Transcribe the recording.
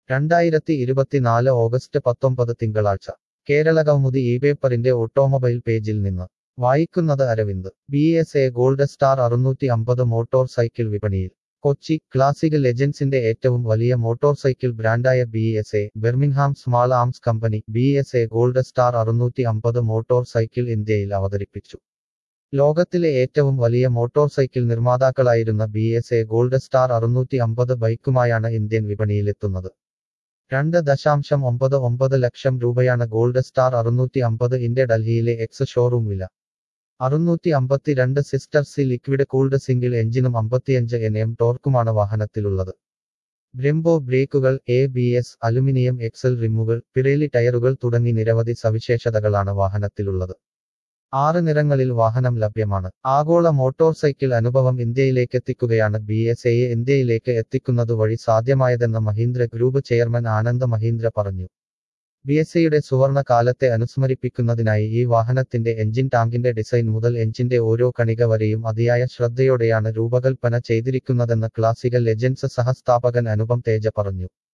രണ്ടായിരത്തി ഇരുപത്തിനാല് ഓഗസ്റ്റ് പത്തൊമ്പത് തിങ്കളാഴ്ച കേരള കൗമുദി ഈ പേപ്പറിന്റെ ഓട്ടോമൊബൈൽ പേജിൽ നിന്ന് വായിക്കുന്നത് Arvind B S A gold star അറുന്നൂറ്റി അമ്പത് മോട്ടോർ സൈക്കിൾ വിപണിയിൽ കൊച്ചി ക്ലാസിക് ലെജൻസിന്റെ ഏറ്റവും വലിയ മോട്ടോർ സൈക്കിൾ ബ്രാൻഡായ B S A Birmingham small arms company B S A gold star അറുന്നൂറ്റി അമ്പത് മോട്ടോർ സൈക്കിൾ ഇന്ത്യയിൽ അവതരിപ്പിച്ചു ലോകത്തിലെ ഏറ്റവും വലിയ മോട്ടോർ സൈക്കിൾ നിർമ്മാതാക്കളായിരുന്ന B S A gold star അറുന്നൂറ്റി അമ്പത് ബൈക്കുമായാണ് ഇന്ത്യൻ വിപണിയിലെത്തുന്നത് രണ്ട് ദശാംശം ഒമ്പത് ഒമ്പത് ലക്ഷം രൂപയാണ് ഗോൾഡ് സ്റ്റാർ അറുന്നൂറ്റി അമ്പത് ഇന്ത്യ ഡൽഹിയിലെ എക്സ് ഷോറൂം വില അറുന്നൂറ്റി അമ്പത്തിരണ്ട് സിസ്റ്റർ സി ലിക്വിഡ് കൂൾഡ് സിംഗിൾ എഞ്ചിനും അമ്പത്തിയഞ്ച് എൻ എം ടോർക്കുമാണ് വാഹനത്തിലുള്ളത് ബ്രെംബോ ബ്രേക്കുകൾ A B S aluminium axle റിമ്മുകൾ പിറേലി ടയറുകൾ തുടങ്ങി നിരവധി സവിശേഷതകളാണ് വാഹനത്തിലുള്ളത് ആറ് നിറങ്ങളിൽ വാഹനം ലഭ്യമാണ് ആഗോള മോട്ടോർ സൈക്കിൾ അനുഭവം ഇന്ത്യയിലേക്കെത്തിക്കുകയാണ് ബി എസ് എയെ ഇന്ത്യയിലേക്ക് എത്തിക്കുന്നത് വഴി സാധ്യമായതെന്ന് മഹീന്ദ്ര ഗ്രൂപ്പ് ചെയർമാൻ ആനന്ദ് മഹീന്ദ്ര പറഞ്ഞു ബി എസ് എയുടെ സുവർണ കാലത്തെ അനുസ്മരിപ്പിക്കുന്നതിനായി ഈ വാഹനത്തിന്റെ എഞ്ചിൻ ടാങ്കിന്റെ ഡിസൈൻ മുതൽ എഞ്ചിന്റെ ഓരോ കണിക വരെയും അതിയായ ശ്രദ്ധയോടെയാണ് രൂപകൽപ്പന ചെയ്തിരിക്കുന്നതെന്ന് ക്ലാസിക്കൽ ലെജൻസ് സഹസ്ഥാപകൻ അനുപം തേജ പറഞ്ഞു